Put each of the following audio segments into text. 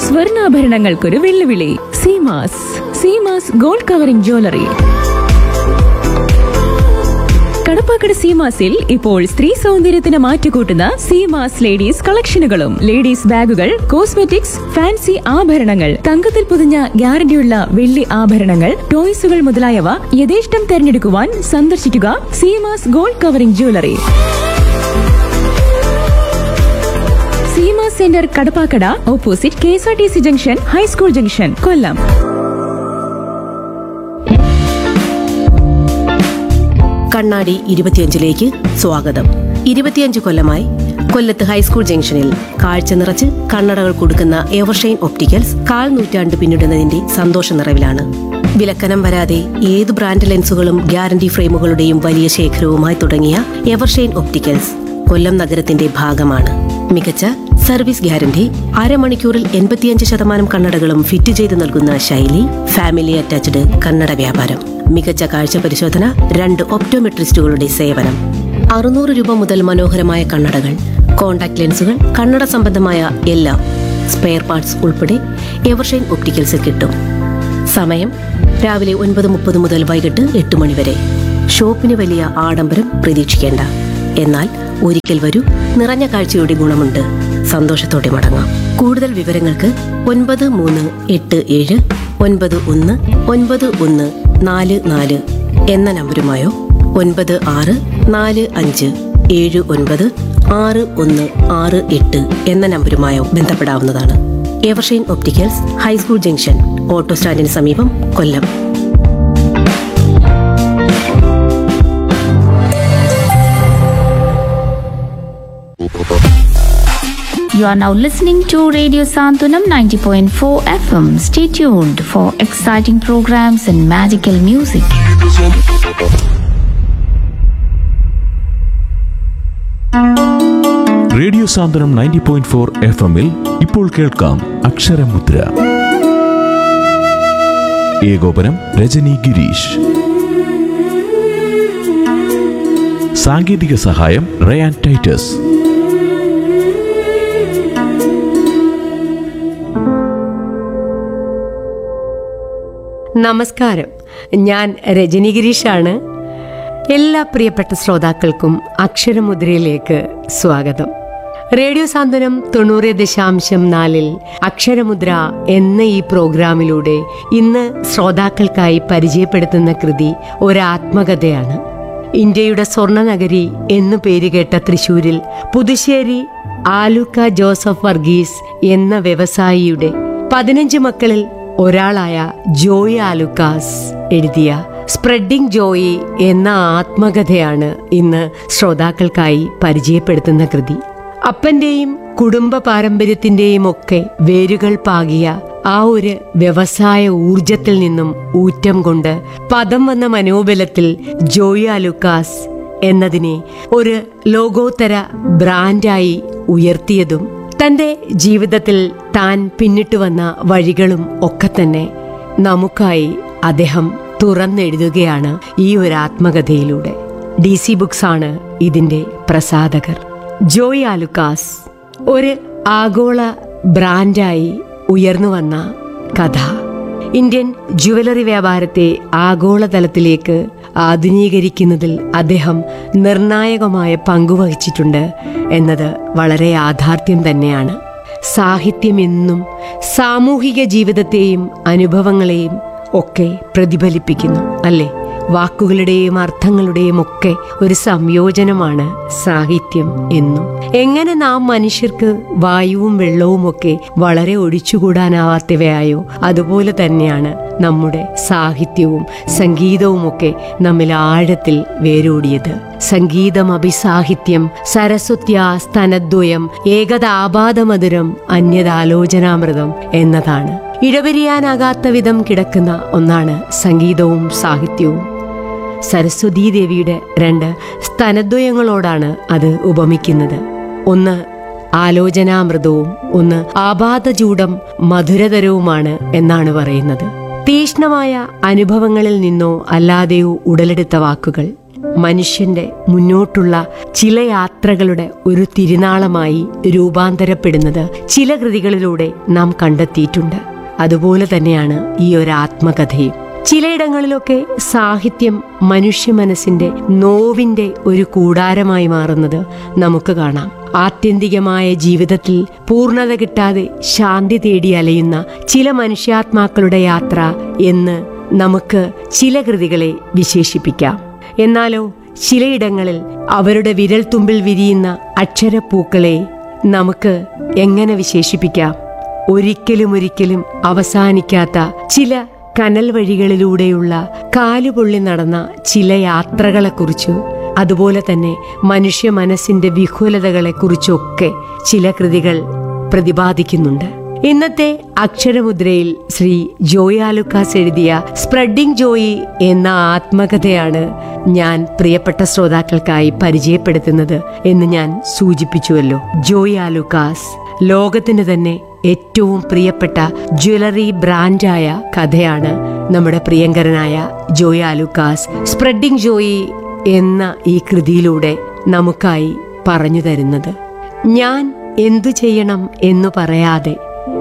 സ്വർണ്ണാഭരണങ്ങൾക്കൊരു വെല്ലുവിളി Seemas Seemas gold covering jewellery Kadappakada സീമാസിൽ ഇപ്പോൾ സ്ത്രീ സൗന്ദര്യത്തിന് മാറ്റുകൂട്ടുന്ന സീമാസ് ലേഡീസ് കളക്ഷനുകളും ലേഡീസ് ബാഗുകൾ കോസ്മെറ്റിക്സ് ഫാൻസി ആഭരണങ്ങൾ തങ്കത്തിൽ പൊതിഞ്ഞ ഗ്യാരണ്ടിയുള്ള വെള്ളി ആഭരണങ്ങൾ ടോയ്സുകൾ മുതലായവ യഥേഷ്ടം തെരഞ്ഞെടുക്കുവാൻ സന്ദർശിക്കുക Seemas gold covering jewellery Seema centre Kadappakada opposite K S R T C junction high school junction Kollam കണ്ണാടി ഇരുപത്തിയഞ്ചിലേക്ക് സ്വാഗതം ഇരുപത്തിയഞ്ച് കൊല്ലമായി കൊല്ലത്ത് ഹൈസ്കൂൾ ജംഗ്ഷനിൽ കാഴ്ച നിറച്ച് കണ്ണടകൾ കൊടുക്കുന്ന എവർഷൈൻ ഒപ്റ്റിക്കൽസ് കാൽ നൂറ്റാണ്ട് പിന്നിടുന്നതിന്റെ സന്തോഷ നിറവിലാണ് വിലക്കനം വരാതെ ഏത് ബ്രാൻഡ് ലെൻസുകളും ഗ്യാരണ്ടി ഫ്രെയിമുകളുടെയും വലിയ ശേഖരവുമായി തുടങ്ങിയ എവർഷൈൻ ഒപ്റ്റിക്കൽസ് കൊല്ലം നഗരത്തിന്റെ ഭാഗമാണ് മികച്ച സർവീസ് ഗ്യാരണ്ടി അരമണിക്കൂറിൽ എൺപത്തിയഞ്ച് ശതമാനം കണ്ണടകളും ഫിറ്റ് ചെയ്ത് നൽകുന്ന ശൈലി ഫാമിലി അറ്റാച്ച്ഡ് കണ്ണട വ്യാപാരം മികച്ച കാഴ്ച പരിശോധന രണ്ട് ഒപ്റ്റോമെട്രിസ്റ്റുകളുടെ സേവനം അറുന്നൂറ് രൂപ മുതൽ മനോഹരമായ കണ്ണടകൾ കോൺടാക്ട് ലെൻസുകൾ കണ്ണട സംബന്ധമായ എല്ലാം സ്പെയർ പാർട്സ് ഉൾപ്പെടെ എവർഷൈൻ ഒപ്റ്റിക്കൽസിൽ കിട്ടും സമയം രാവിലെ ഒൻപത് മുപ്പത് മുതൽ വൈകിട്ട് എട്ട് മണി വരെ ഷോപ്പിന് വലിയ ആഡംബരം പ്രതീക്ഷിക്കേണ്ട എന്നാൽ ഒരിക്കൽ വരൂ നിറഞ്ഞ കാഴ്ചയുടെ ഗുണമുണ്ട് സന്തോഷത്തോടെ മടങ്ങാം കൂടുതൽ വിവരങ്ങൾക്ക് ഒൻപത് മൂന്ന് എട്ട് ഏഴ് ഒൻപത് ഒന്ന് ഒൻപത് ഒന്ന് നാല് നാല് എന്ന നമ്പരുമായോ ഒൻപത് ആറ് നാല് അഞ്ച് ഏഴ് ഒൻപത് ആറ് ഒന്ന് ആറ് എട്ട് എന്ന നമ്പരുമായോ ബന്ധപ്പെടാവുന്നതാണ് Evershine Opticals high school junction auto സ്റ്റാൻഡിന് സമീപം Kollam You are now listening to Radio Santunam 90.4 FM. Stay tuned for exciting programs and magical music. Radio Santhwanam ninety point four F എമ്മിൽ ഇപ്പോൾ കേൾക്കാം അക്ഷരമുദ്ര ഏകോപനം രജനി ഗിരീഷ് സാങ്കേതിക സഹായം റയാൻ ടൈറ്റസ് നമസ്കാരം ഞാൻ രജനി ഗിരീഷാണ് എല്ലാ പ്രിയപ്പെട്ട ശ്രോതാക്കൾക്കും അക്ഷരമുദ്രയിലേക്ക് സ്വാഗതം റേഡിയോ സാന്ത്വനം തൊണ്ണൂറ് ദശാംശം നാലിൽ അക്ഷരമുദ്ര എന്ന ഈ പ്രോഗ്രാമിലൂടെ ഇന്ന് ശ്രോതാക്കൾക്കായി പരിചയപ്പെടുത്തുന്ന കൃതി ഒരു ആത്മകഥയാണ് ഇന്ത്യയുടെ സ്വർണ്ണനഗരി എന്നു പേരുകേട്ട തൃശൂരിൽ പുതുശ്ശേരി ആലുക്ക ജോസഫ് വർഗീസ് എന്ന വ്യവസായിയുടെ പതിനഞ്ച് മക്കളിൽ ഒരാളായ ജോയി ആലുക്കാസ് എഴുതിയ സ്പ്രെഡിംഗ് ജോയി എന്ന ആത്മകഥയാണ് ഇന്ന് ശ്രോതാക്കൾക്കായി പരിചയപ്പെടുത്തുന്ന കൃതി അപ്പന്റെയും കുടുംബ പാരമ്പര്യത്തിന്റെയും ഒക്കെ വേരുകൾ പാകിയ ആ ഒരു വ്യവസായ ഊർജത്തിൽ നിന്നും ഊറ്റം കൊണ്ട് പദം വന്ന മനോബലത്തിൽ ജോയി ആലുക്കാസ് എന്നതിനെ ഒരു ലോകോത്തര ബ്രാൻഡായി ഉയർത്തിയതും തന്റെ ജീവിതത്തിൽ താൻ പിന്നിട്ടു വന്ന വഴികളും ഒക്കെ തന്നെ നമുക്കായി അദ്ദേഹം തുറന്നെഴുതുകയാണ് ഈ ഒരു ആത്മകഥയിലൂടെ ഡി സി ബുക്സ് ആണ് ഇതിന്റെ പ്രസാധകർ ജോയ് ആലുക്കാസ് ഒരു ആഗോള ബ്രാൻഡായി ഉയർന്നു വന്ന കഥ ഇന്ത്യൻ ജുവലറി വ്യാപാരത്തെ ആഗോളതലത്തിലേക്ക് ആധുനീകരിക്കുന്നതിൽ അദ്ദേഹം നിർണായകമായ പങ്കുവഹിച്ചിട്ടുണ്ട് എന്നത് വളരെ യാഥാർത്ഥ്യം തന്നെയാണ് സാഹിത്യമെന്നും സാമൂഹിക ജീവിതത്തെയും അനുഭവങ്ങളെയും ഒക്കെ പ്രതിഫലിപ്പിക്കുന്നു അല്ലേ വാക്കുകളുടെയും അർത്ഥങ്ങളുടെയും ഒക്കെ ഒരു സംയോജനമാണ് സാഹിത്യം എന്നും എങ്ങനെ നാം മനുഷ്യർക്ക് വായുവും വെള്ളവും ഒക്കെ വളരെ ഒഴിച്ചുകൂടാനാവാത്തവയായോ അതുപോലെ തന്നെയാണ് നമ്മുടെ സാഹിത്യവും സംഗീതവും ഒക്കെ നമ്മിൽ ആഴത്തിൽ വേരോടിയത് സംഗീതം അഭിസാഹിത്യം സരസ്വത്യ സ്തനദ്വയം ഏകതാപാദമധുരം അന്യതാലോചനാമൃതം എന്നതാണ് ഇടപിരിയാനാകാത്ത വിധം കിടക്കുന്ന ഒന്നാണ് സംഗീതവും സാഹിത്യവും സരസ്വതീ ദേവിയുടെ രണ്ട് സ്തനദ്വയങ്ങളോടാണ് അത് ഉപമിക്കുന്നത് ഒന്ന് ആലോചനാമൃതവും ഒന്ന് ആപാതചൂടം മധുരതരവുമാണ് എന്നാണ് പറയുന്നത് തീഷ്ണമായ അനുഭവങ്ങളിൽ നിന്നോ അല്ലാതെയോ ഉടലെടുത്ത വാക്കുകൾ മനുഷ്യന്റെ മുന്നോട്ടുള്ള ചില യാത്രകളുടെ ഒരു തിരുനാളമായി രൂപാന്തരപ്പെടുന്നത് ചില കൃതികളിലൂടെ നാം കണ്ടെത്തിയിട്ടുണ്ട് അതുപോലെ തന്നെയാണ് ഈ ഒരു ആത്മകഥയും ചിലയിടങ്ങളിലൊക്കെ സാഹിത്യം മനുഷ്യ മനസ്സിന്റെ നോവിന്റെ ഒരു കൂടാരമായി മാറുന്നത് നമുക്ക് കാണാം ആത്യന്തികമായ ജീവിതത്തിൽ പൂർണ്ണത കിട്ടാതെ ശാന്തി തേടി അലയുന്ന ചില മനുഷ്യാത്മാക്കളുടെ യാത്ര എന്ന് നമുക്ക് ചില കൃതികളെ വിശേഷിപ്പിക്കാം എന്നാലോ ചിലയിടങ്ങളിൽ അവരുടെ വിരൽ തുമ്പിൽ വിരിയുന്ന അക്ഷരപ്പൂക്കളെ നമുക്ക് എങ്ങനെ വിശേഷിപ്പിക്കാം ഒരിക്കലും ഒരിക്കലും അവസാനിക്കാത്ത ചില കനൽ വഴികളിലൂടെയുള്ള കാലുപൊള്ളി നടന്ന ചില യാത്രകളെക്കുറിച്ചു അതുപോലെ തന്നെ മനുഷ്യ മനസ്സിന്റെ വിഹുലതകളെക്കുറിച്ചൊക്കെ ചില കൃതികൾ പ്രതിപാദിക്കുന്നുണ്ട് ഇന്നത്തെ അക്ഷരമുദ്രയിൽ ശ്രീ ജോയ് ആലുക്കാസ് എഴുതിയ സ്പ്രെഡിംഗ് ജോയി എന്ന ആത്മകഥയാണ് ഞാൻ പ്രിയപ്പെട്ട ശ്രോതാക്കൾക്കായി പരിചയപ്പെടുത്തുന്നത് എന്ന് ഞാൻ സൂചിപ്പിച്ചുവല്ലോ ജോയ് ആലുക്കാസ് ലോകത്തിന് തന്നെ ഏറ്റവും പ്രിയപ്പെട്ട ജ്വല്ലറി ബ്രാൻഡായ കഥയാണ് നമ്മുടെ പ്രിയങ്കരനായ ജോയ് ആലുക്കാസ് സ്പ്രെഡിംഗ് ജോയി എന്ന ഈ കൃതിയിലൂടെ നമുക്കായി പറഞ്ഞു തരുന്നത് ഞാൻ എന്തു ചെയ്യണം എന്നു പറയാതെ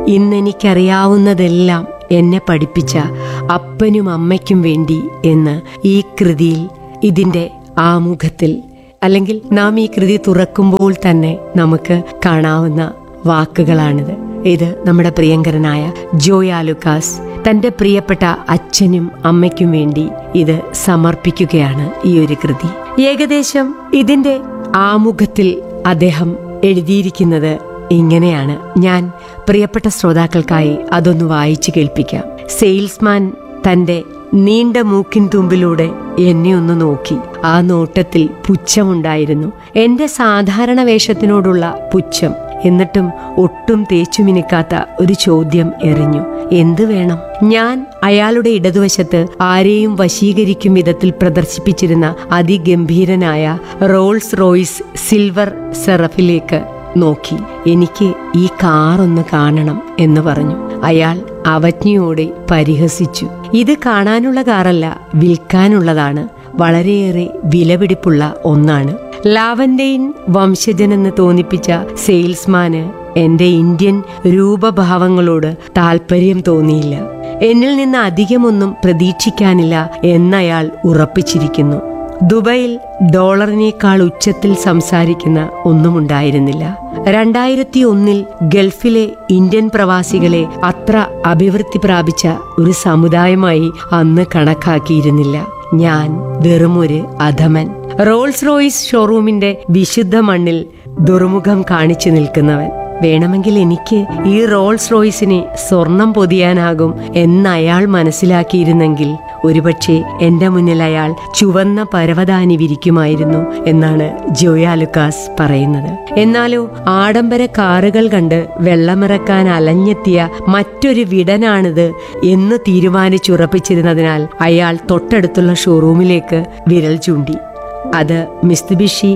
ഇന്നെനിക്കറിയാവുന്നതെല്ലാം എന്നെ പഠിപ്പിച്ച അപ്പനും അമ്മയ്ക്കും വേണ്ടി എന്ന് ഈ കൃതിയിൽ ഇതിന്റെ ആമുഖത്തിൽ അല്ലെങ്കിൽ നാം ഈ കൃതി തുറക്കുമ്പോൾ തന്നെ നമുക്ക് കാണാവുന്ന വാക്കുകളാണിത് ഇത് നമ്മുടെ പ്രിയങ്കരനായ ജോയ ലുക്കാസ് തന്റെ പ്രിയപ്പെട്ട അച്ഛനും അമ്മയ്ക്കും വേണ്ടി ഇത് സമർപ്പിക്കുകയാണ് ഈ ഒരു കൃതി ഏകദേശം ഇതിന്റെ ആമുഖത്തിൽ അദ്ദേഹം എഴുതിയിരിക്കുന്നത് ഇങ്ങനെയാണ് ഞാൻ പ്രിയപ്പെട്ട ശ്രോതാക്കൾക്കായി അതൊന്ന് വായിച്ചു കേൾപ്പിക്കാം സെയിൽസ്മാൻ തന്റെ നീണ്ട മൂക്കിൻ തുമ്പിലൂടെ എന്നെ ഒന്ന് നോക്കി ആ നോട്ടത്തിൽ പുച്ഛമുണ്ടായിരുന്നു എന്റെ സാധാരണ വേഷത്തിനോടുള്ള പുച്ഛം എന്നിട്ടും ഒട്ടും തേച്ചുമിനുക്കാത്ത ഒരു ചോദ്യം എറിഞ്ഞു എന്തു വേണം ഞാൻ അയാളുടെ ഇടതുവശത്ത് ആരെയും വശീകരിക്കും വിധത്തിൽ പ്രദർശിപ്പിച്ചിരുന്ന അതിഗംഭീരനായ റോൾസ് റോയ്സ് സിൽവർ സെറഫിലേക്ക് നോക്കി എനിക്ക് ഈ കാർ ഒന്ന് കാണണം എന്ന് പറഞ്ഞു അയാൾ അവജ്ഞയോടെ പരിഹസിച്ചു ഇത് കാണാനുള്ള കാറല്ല വിൽക്കാനുള്ളതാണ് വളരെയേറെ വിലപിടിപ്പുള്ള ഒന്നാണ് ലാവന്റെയിൻ വംശജനെന്ന് തോന്നിപ്പിച്ച സെയിൽസ്മാന് എന്റെ ഇന്ത്യൻ രൂപഭാവങ്ങളോട് താല്പര്യം തോന്നിയില്ല എന്നിൽ നിന്ന് അധികമൊന്നും പ്രതീക്ഷിക്കാനില്ല എന്നയാൾ ഉറപ്പിച്ചിരിക്കുന്നു ദുബൈയിൽ ഡോളറിനേക്കാൾ ഉച്ചത്തിൽ സംസാരിക്കുന്ന ഒന്നുമുണ്ടായിരുന്നില്ല രണ്ടായിരത്തി ഒന്നിൽ ഗൾഫിലെ ഇന്ത്യൻ പ്രവാസികളെ അത്ര അഭിവൃദ്ധി പ്രാപിച്ച ഒരു സമുദായമായി അന്ന് കണക്കാക്കിയിരുന്നില്ല ഞാൻ വെറുമൊരു അധമൻ റോൾസ് റോയ്സ് ഷോറൂമിന്റെ വിശുദ്ധ മണ്ണിൽ ദുർമുഖം കാണിച്ചു നിൽക്കുന്നവൻ വേണമെങ്കിൽ എനിക്ക് ഈ റോൾസ് റോയ്സിനെ സ്വർണം പൊതിയാനാകും എന്ന് അയാൾ മനസ്സിലാക്കിയിരുന്നെങ്കിൽ ഒരുപക്ഷെ എന്റെ മുന്നിൽ അയാൾ ചുവന്ന പരവതാനി വിരിക്കുമായിരുന്നു എന്നാണ് ജോയ ലുക്കാസ് പറയുന്നത് എന്നാലോ ആഡംബര കാറുകൾ കണ്ട് വെള്ളമിറക്കാൻ അലഞ്ഞെത്തിയ മറ്റൊരു വിടനാണിത് എന്ന് തീരുമാനിച്ചുറപ്പിച്ചിരുന്നതിനാൽ അയാൾ തൊട്ടടുത്തുള്ള ഷോറൂമിലേക്ക് വിരൽ ചൂണ്ടി അത് മിസ്തുബിഷി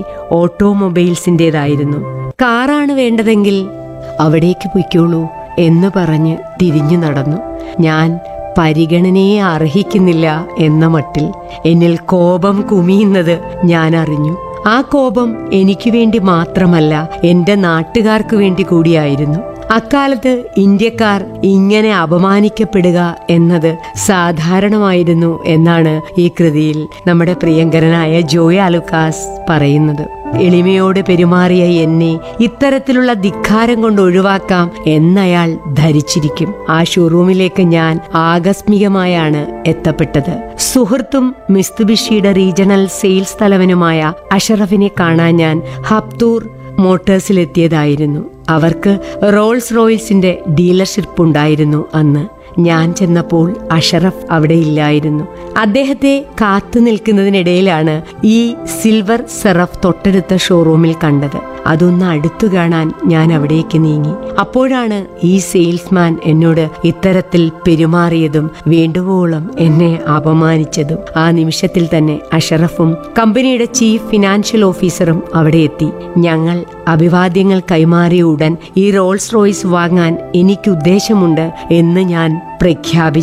ഓട്ടോമൊബൈൽസിന്റേതായിരുന്നു കാറാണ് വേണ്ടതെങ്കിൽ അവിടേക്ക് പൊയ്ക്കോളൂ എന്ന് പറഞ്ഞ് തിരിഞ്ഞു നടന്നു ഞാൻ പരിഗണനയെ അർഹിക്കുന്നില്ല എന്ന മട്ടിൽ എന്നിൽ കോപം കുമിയുന്നത് ഞാൻ അറിഞ്ഞു ആ കോപം എനിക്ക് വേണ്ടി മാത്രമല്ല എന്റെ നാട്ടുകാർക്ക് വേണ്ടി കൂടിയായിരുന്നു അക്കാലത്ത് ഇന്ത്യക്കാർ ഇങ്ങനെ അപമാനിക്കപ്പെടുക എന്നത് സാധാരണമായിരുന്നു എന്നാണ് ഈ കൃതിയിൽ നമ്മുടെ പ്രിയങ്കരനായ ജോയ് അലുക്കാസ് പറയുന്നത് എളിമയോട് പെരുമാറിയ എന്നെ ഇത്തരത്തിലുള്ള ധിക്കാരം കൊണ്ട് ഒഴിവാക്കാം എന്നയാൾ ധരിച്ചിരിക്കും ആ ഷോറൂമിലേക്ക് ഞാൻ ആകസ്മികമായാണ് എത്തപ്പെട്ടത് സുഹൃത്തും മിസ്തുബിഷിയുടെ റീജിയണൽ സെയിൽസ് തലവനുമായ അഷറഫിനെ കാണാൻ ഞാൻ ഹബ്തൂർ മോട്ടേഴ്സിലെത്തിയതായിരുന്നു അവർക്ക് റോൾസ് റോയ്സിന്റെ ഡീലർഷിപ്പ് ഉണ്ടായിരുന്നു അന്ന് ഞാൻ ചെന്നപ്പോൾ അഷറഫ് അവിടെ ഇല്ലായിരുന്നു അദ്ദേഹത്തെ കാത്തു നിൽക്കുന്നതിനിടയിലാണ് ഈ സിൽവർ സെറഫ് തൊട്ടടുത്ത ഷോറൂമിൽ കണ്ടത് അതൊന്ന് അടുത്തു കാണാൻ ഞാൻ അവിടേക്ക് നീങ്ങി അപ്പോഴാണ് ഈ സെയിൽസ്മാൻ എന്നോട് ഇത്തരത്തിൽ പെരുമാറിയതും വേണ്ടുവോളം എന്നെ അപമാനിച്ചതും ആ നിമിഷത്തിൽ തന്നെ അഷറഫും കമ്പനിയുടെ ചീഫ് ഫിനാൻഷ്യൽ ഓഫീസറും അവിടെ എത്തി ഞങ്ങൾ അഭിവാദ്യങ്ങൾ കൈമാറിയ ഉടൻ ഈ റോൾസ് റോയ്സ് വാങ്ങാൻ എനിക്ക് ഉദ്ദേശമുണ്ട് എന്ന് ഞാൻ പ്രഖ്യാപിച്ചു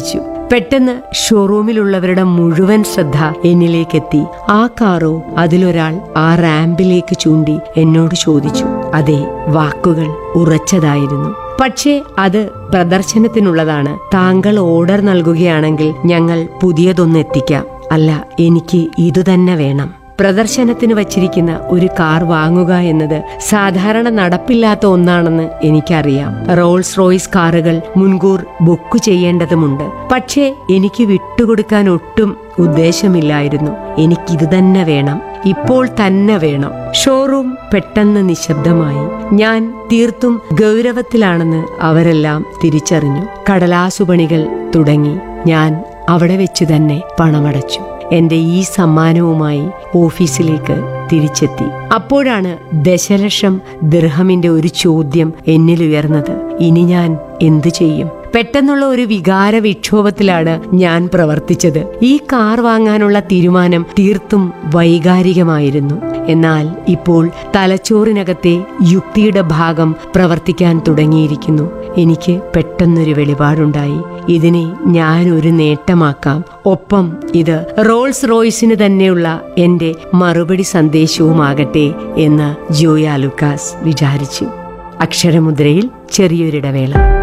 പെട്ടെന്ന് ഷോറൂമിലുള്ളവരുടെ മുഴുവൻ ശ്രദ്ധ എന്നിലേക്കെത്തി ആ കാറോ അതിലൊരാൾ ആ റാമ്പിലേക്ക് ചൂണ്ടി എന്നോട് ചോദിച്ചു അതെ വാക്കുകൾ ഉറച്ചതായിരുന്നു പക്ഷേ അത് പ്രദർശനത്തിനുള്ളതാണ് താങ്കൾ ഓർഡർ നൽകുകയാണെങ്കിൽ ഞങ്ങൾ പുതിയതൊന്ന് എത്തിക്കാം അല്ല എനിക്ക് ഇതുതന്നെ വേണം പ്രദർശനത്തിന് വച്ചിരിക്കുന്ന ഒരു കാർ വാങ്ങുക എന്നത് സാധാരണ നടപ്പില്ലാത്ത ഒന്നാണെന്ന് എനിക്കറിയാം റോൾസ് റോയ്സ് കാറുകൾ മുൻകൂർ ബുക്ക് ചെയ്യേണ്ടതുമുണ്ട് പക്ഷേ എനിക്ക് വിട്ടുകൊടുക്കാൻ ഒട്ടും ഉദ്ദേശമില്ലായിരുന്നു എനിക്കിത് തന്നെ വേണം ഇപ്പോൾ തന്നെ വേണം ഷോറൂം പെട്ടെന്ന് നിശബ്ദമായി ഞാൻ തീർത്തും ഗൗരവത്തിലാണെന്ന് അവരെല്ലാം തിരിച്ചറിഞ്ഞു കടലാസുപണികൾ തുടങ്ങി ഞാൻ അവിടെ വെച്ച് തന്നെ പണമടച്ചു എന്റെ ഈ സമ്മാനവുമായി ഓഫീസിലേക്ക് തിരിച്ചെത്തി അപ്പോഴാണ് ദശലക്ഷം ദിർഹമിന്റെ ഒരു ചോദ്യം എന്നിലുയർന്നത് ഇനി ഞാൻ എന്തു ചെയ്യും പെട്ടെന്നുള്ള ഒരു വികാര വിക്ഷോഭത്തിലാണ് ഞാൻ പ്രവർത്തിച്ചത് ഈ കാർ വാങ്ങാനുള്ള തീരുമാനം തീർത്തും വൈകാരികമായിരുന്നു എന്നാൽ ഇപ്പോൾ തലച്ചോറിനകത്തെ യുക്തിയുടെ ഭാഗം പ്രവർത്തിക്കാൻ തുടങ്ങിയിരിക്കുന്നു എനിക്ക് പെട്ടെന്നൊരു വെളിപാടുണ്ടായി ഇതിനെ ഞാൻ ഒരു നേട്ടമാക്കാം ഒപ്പം ഇത് റോൾസ് റോയ്സിന് തന്നെയുള്ള എന്റെ മറുപടി സന്ദേശവുമാകട്ടെ എന്ന് ജോയ ലുക്കാസ് വിചാരിച്ചു അക്ഷരമുദ്രയിൽ ചെറിയൊരിടവേള